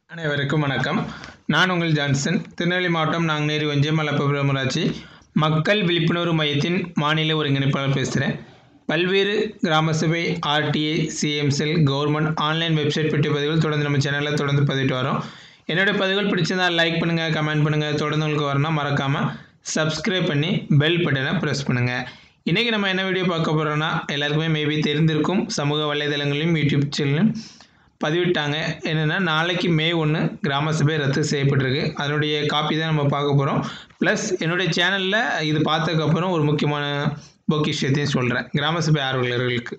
அனைவருக்கும் வணக்கம் நான் உங்கள் ஜான்சன் திருநெல்வேலி மாவட்டம் நாங்குநேரி ஒன்றியம் மலப்புரம் ஊராட்சி மக்கள் விழிப்புணர்வு மையத்தின் மாநில ஒருங்கிணைப்பாளர் பேசுகிறேன் பல்வேறு கிராம சபை RTI CM cell government online website பெட்டி பதிவுகள் தொடர்ந்து நம்ம சேனலில் தொடர்ந்து பதிவிட்டு வரோம் என்னுடைய பதிவுகள் பிடிச்சிருந்தா லைக் பண்ணுங்கள் கமெண்ட் பண்ணுங்கள் தொடர்ந்து உங்களுக்கு வரணும் மறக்காமல் சப்ஸ்கிரைப் பண்ணி பெல் பட்டனை ப்ரெஸ் பண்ணுங்கள் இன்றைக்கி நம்ம என்ன வீடியோ பார்க்க போகிறோன்னா எல்லாருக்குமே மேபி தெரிந்திருக்கும் சமூக வலைதளங்களையும் யூடியூப் சேனலும் பதிவிட்டாங்க என்னென்னா நாளைக்கு மே ஒன்று கிராம சபை ரத்து செய்யப்பட்டிருக்கு அதனுடைய காப்பி தான் நம்ம பார்க்க போகிறோம் ப்ளஸ் என்னுடைய சேனலில் இது பார்த்ததுக்கப்புறம் ஒரு முக்கியமான பொக்கிஷத்தையும் சொல்கிறேன் கிராம சபை ஆர்வலர்களுக்கு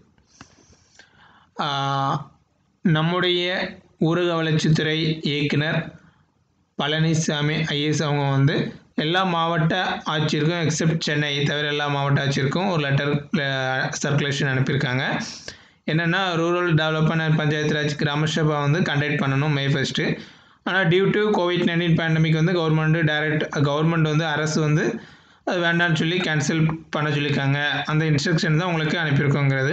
ஆஹ், நம்முடைய ஊரக வளர்ச்சித்துறை இயக்குனர் பழனிசாமி ஐஏஎஸ் அவங்க வந்து எல்லா மாவட்ட ஆட்சியருக்கும் எக்ஸப்ட் சென்னை தவிர எல்லா மாவட்ட ஆட்சியருக்கும் ஒரு லெட்டர் சர்க்குலேஷன் அனுப்பியிருக்காங்க என்னென்னா rural development and panchayat raj grama sabha வந்து கண்டக்ட் பண்ணணும் மே ஃபஸ்ட்டு ஆனால் due to COVID nineteen pandemic வந்து கவர்மெண்ட்டு டைரக்ட் கவர்மெண்ட் வந்து அரசு வந்து அது வேண்டாம்னு சொல்லி கேன்சல் பண்ண சொல்லியிருக்காங்க அந்த இன்ஸ்ட்ரக்ஷன் தான் உங்களுக்கு அனுப்பியிருக்கோங்கிறது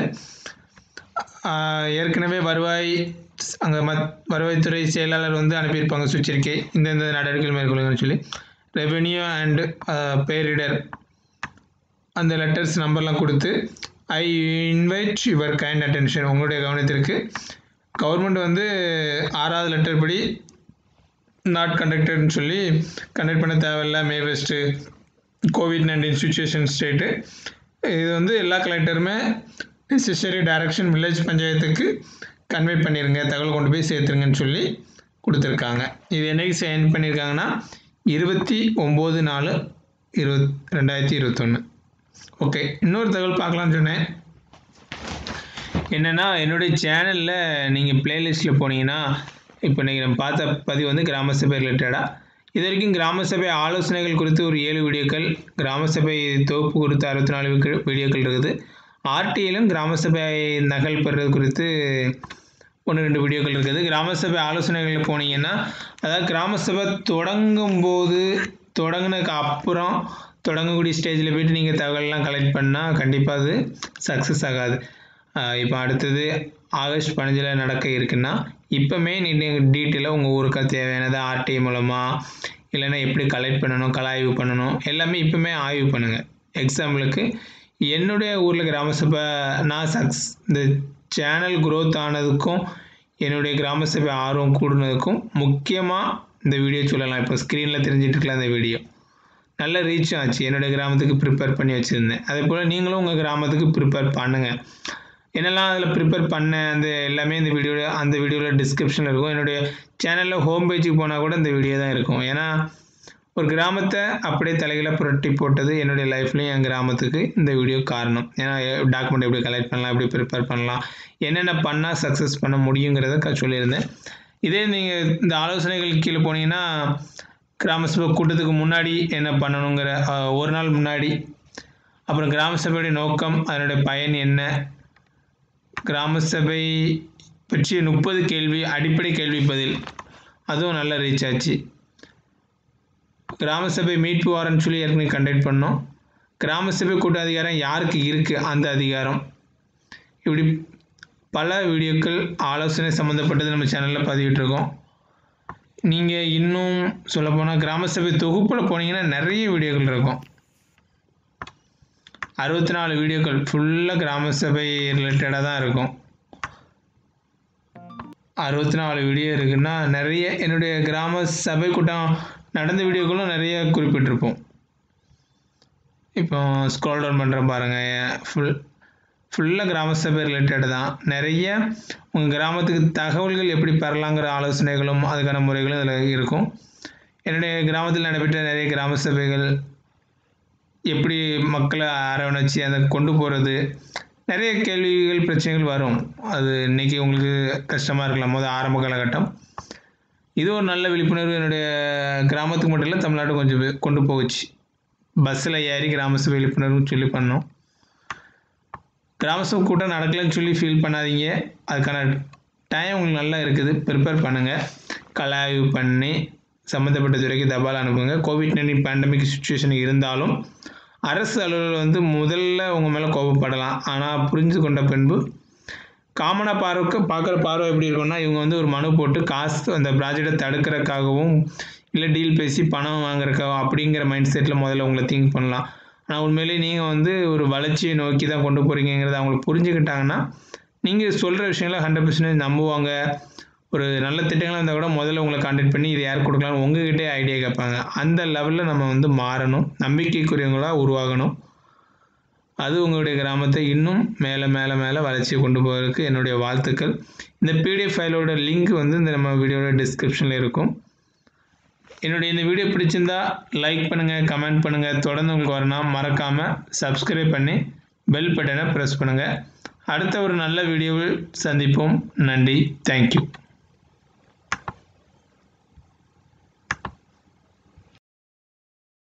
ஆஹ் ஏற்கனவே வருவாய் அங்கே மத் வருவாய்த்துறை செயலாளர் வந்து அனுப்பியிருப்பாங்க சுற்றறிக்கை இந்தந்த நடவடிக்கைகள் மேற்கொள்ளுங்கன்னு சொல்லி ரெவென்யூ அண்ட் பேரிடர் அந்த லெட்டர்ஸ் நம்பர்லாம் கொடுத்து I invite your kind attention உங்களுடைய கவனத்திற்கு கவர்மெண்ட் வந்து ஆறாவது லெட்டர் படி நாட் கண்டக்டட்னு சொல்லி கண்டக்ட் பண்ண தேவையில்ல May first COVID nineteen situation state இது வந்து எல்லா கலெக்டருமே நெசசரி டைரக்ஷன் வில்லேஜ் பஞ்சாயத்துக்கு கன்வே பண்ணிடுங்க தகவல் கொண்டு போய் சேர்த்துருங்கன்னு சொல்லி கொடுத்துருக்காங்க இது என்னைக்கு சைன் பண்ணியிருக்காங்கன்னா இருபத்தி ஒம்பது நாலு இருபத் ரெண்டாயிரத்தி இருபத்தொன்று ஓகே இன்னொரு தகவல் பார்க்கலாம்னு சொன்னேன் என்னென்னா என்னுடைய சேனலில் நீங்கள் பிளேலிஸ்ட்டில் போனீங்கன்னா இப்போ நீங்கள் நம்ம பார்த்த பதிவு வந்து கிராம சபை ரிலேட்டடாக இது வரைக்கும் கிராம சபை ஆலோசனைகள் குறித்து ஒரு ஏழு வீடியோக்கள் கிராம சபை தொகுப்பு குறித்து அறுபத்தி நாலு வீக்கு- வீடியோக்கள் இருக்குது ஆர்டியிலும் கிராம சபை நகல் பெறுறது குறித்து ஒன்று ரெண்டு வீடியோக்கள் இருக்குது கிராம சபை ஆலோசனைகளில் போனீங்கன்னா அதாவது கிராம சபை தொடங்கும் போது தொடங்கினதுக்கு அப்புறம் தொடங்கக்கூடிய ஸ்டேஜில் போயிட்டு நீங்கள் தகவல்லாம் கலெக்ட் பண்ணால் கண்டிப்பாக அது சக்ஸஸ் ஆகாது இப்போ அடுத்தது ஆகஸ்ட் பதினஞ்சில் நடக்க இருக்குன்னா இப்போமே நீங்கள் டீட்டெயிலாக உங்கள் ஊருக்கு தேவையானது ஆர்டிஐ மூலமாக இல்லைன்னா எப்படி கலெக்ட் பண்ணணும் கலாய்வு பண்ணணும் எல்லாமே இப்போமே ஆய்வு பண்ணுங்கள் எக்ஸாம்பிளுக்கு என்னுடைய ஊரில் கிராம சபை நான் சக்ஸ் இந்த சேனல் growth ஆனதுக்கும் என்னுடைய கிராம சபை ஆர்வம் கூடுனதுக்கும் முக்கியமாக இந்த வீடியோ சொல்லலாம் இப்போ ஸ்க்ரீனில் தெரிஞ்சிட்டு இருக்கலாம் இந்த வீடியோ நல்ல ரீச் ஆச்சு என்னுடைய கிராமத்துக்கு ப்ரிப்பேர் பண்ணி வச்சுருந்தேன் அதே போல் நீங்களும் உங்கள் கிராமத்துக்கு ப்ரிப்பேர் பண்ணுங்கள் என்னெல்லாம் அதில் ப்ரிப்பேர் பண்ணேன் அந்த எல்லாமே இந்த வீடியோவில் அந்த வீடியோவில் டிஸ்கிரிப்ஷனில் இருக்கும் என்னுடைய சேனலில் ஹோம் பேஜுக்கு போனால் கூட இந்த வீடியோ தான் இருக்கும் ஏன்னா ஒரு கிராமத்தை அப்படியே தலைகளாக புரட்டி போட்டது என்னுடைய லைஃப்லையும் என் கிராமத்துக்கு இந்த வீடியோ காரணம் ஏன்னா டாக்குமெண்ட் எப்படி கலெக்ட் பண்ணலாம் எப்படி ப்ரிப்பேர் பண்ணலாம் என்னென்ன பண்ணால் சக்ஸஸ் பண்ண முடியுங்கிறத க- சொல்லியிருந்தேன் இதே நீங்கள் இந்த ஆலோசனைகள் கீழே போனீங்கன்னா கிராம சபை கூட்டத்துக்கு முன்னாடி என்ன பண்ணணுங்கிற அஹ், ஒரு நாள் முன்னாடி அப்புறம் கிராம சபையுடைய நோக்கம் அதனுடைய பயன் என்ன கிராம சபை பற்றிய முப்பது கேள்வி அடிப்படை கேள்வி பதில் அதுவும் நல்ல ரீச் ஆச்சு கிராம சபை மீட்பு வாரம்னு சொல்லி ஏற்கனவே கண்டக்ட் பண்ணோம் கிராம சபை கூட்ட அதிகாரம் யாருக்கு இருக்குது அந்த அதிகாரம் இப்படி பல வீடியோக்கள் ஆலோசனை சம்மந்தப்பட்டது நம்ம சேனலில் பதிவிட்டிருக்கோம் நீங்கள் இன்னும் சொல்லப்போனால் கிராம சபை தொகுப்பில் போனீங்கன்னா நிறைய வீடியோக்கள் இருக்கும் அறுபத்தி நாலு வீடியோக்கள் ஃபுல்லாக கிராம சபை ரிலேட்டடாக தான் இருக்கும் அறுபத்தி நாலு வீடியோ இருக்குன்னா நிறைய என்னுடைய கிராம சபை கூட்டம் நடந்த வீடியோக்களும் நிறைய குறிப்பிட்டிருப்போம் இப்போ ஸ்க்ரோல் டவுன் பண்ணுறேன் பாருங்கள் ஃபுல் ஃபுல்லாக கிராம சபை ரிலேட்டட் தான் நிறைய உங்கள் கிராமத்துக்கு தகவல்கள் எப்படி பெறலாங்கிற ஆலோசனைகளும் அதுக்கான முறைகளும் இதில் இருக்கும் என்னுடைய கிராமத்தில் நடைபெற்ற நிறைய கிராம சபைகள் எப்படி மக்களை அரவணைச்சி அதை கொண்டு போகிறது நிறைய கேள்விகள் பிரச்சனைகள் வரும் அது இன்னைக்கு உங்களுக்கு கஷ்டமாக இருக்கலாம் போது ஆரம்ப காலகட்டம் இது ஒரு நல்ல விழிப்புணர்வு என்னுடைய கிராமத்துக்கு மட்டும் இல்லை தமிழ்நாடு கொஞ்சம் பே- கொண்டு போச்சு பஸ்ஸில் ஏறி கிராம சபை விழிப்புணர்வு சொல்லி பண்ணோம் கிராம சபை கூட்டம் நடக்கலைன்னு சொல்லி ஃபீல் பண்ணாதீங்க அதுக்கான டைம் உங்களுக்கு நல்லா இருக்குது ப்ரிப்பேர் பண்ணுங்கள் கலாய்வு பண்ணி சம்மந்தப்பட்ட துறைக்கு தபால் அனுப்புங்க கோவிட் நைன்டீன் பேண்டமிக் சுச்சுவேஷன் இருந்தாலும் அரசு அலுவலர் வந்து முதல்ல உங்கள் மேலே கோபப்படலாம் ஆனால் புரிஞ்சு கொண்ட பின்பு காமனாக பார்க்க பார்க்குற பார்வை எப்படி இருக்கும்னா இவங்க வந்து ஒரு மனு போட்டு காசு அந்த ப்ராஜெக்டை தடுக்கிறதுக்காகவும் இல்லை டீல் பேசி பணம் வாங்குறதுக்காகவும் அப்படிங்கிற மைண்ட் செட்டில் முதல்ல உங்களை திங்க் பண்ணலாம் ஆனால் உண்மையிலேயே நீங்கள் வந்து ஒரு வளர்ச்சியை நோக்கி தான் கொண்டு போகிறீங்கிறத அவங்களுக்கு புரிஞ்சுக்கிட்டாங்கன்னா நீங்கள் சொல்கிற விஷயங்களை ஹண்ட்ரட் பர்சன்டேஜ் நம்புவாங்க ஒரு நல்ல திட்டங்களாக இருந்தால் கூட முதல்ல உங்களை காண்டாக்ட் பண்ணி இது யார் கொடுக்கலாம் உங்ககிட்டே ஐடியா கேட்பாங்க அந்த லெவலில் நம்ம வந்து மாறணும் நம்பிக்கைக்குரியவங்களாக உருவாகணும் அது உங்களுடைய கிராமத்தை இன்னும் மேலே மேலே மேலே வளர்ச்சியை கொண்டு போவதற்கு என்னுடைய வாழ்த்துக்கள் இந்த பிடிஎஃப் ஃபைலோட லிங்க் வந்து இந்த நம்ம வீடியோட டிஸ்கிரிப்ஷனில் இருக்கும் என்னுடைய இந்த வீடியோ பிடிச்சிருந்தா லைக் பண்ணுங்கள் கமெண்ட் பண்ணுங்கள் தொடர்ந்து உங்களுக்கு வரணும் மறக்காமல் சப்ஸ்கிரைப் பண்ணி பெல் பட்டனை ப்ரெஸ் பண்ணுங்கள் அடுத்த ஒரு நல்ல வீடியோவில் சந்திப்போம் நன்றி தேங்க்யூ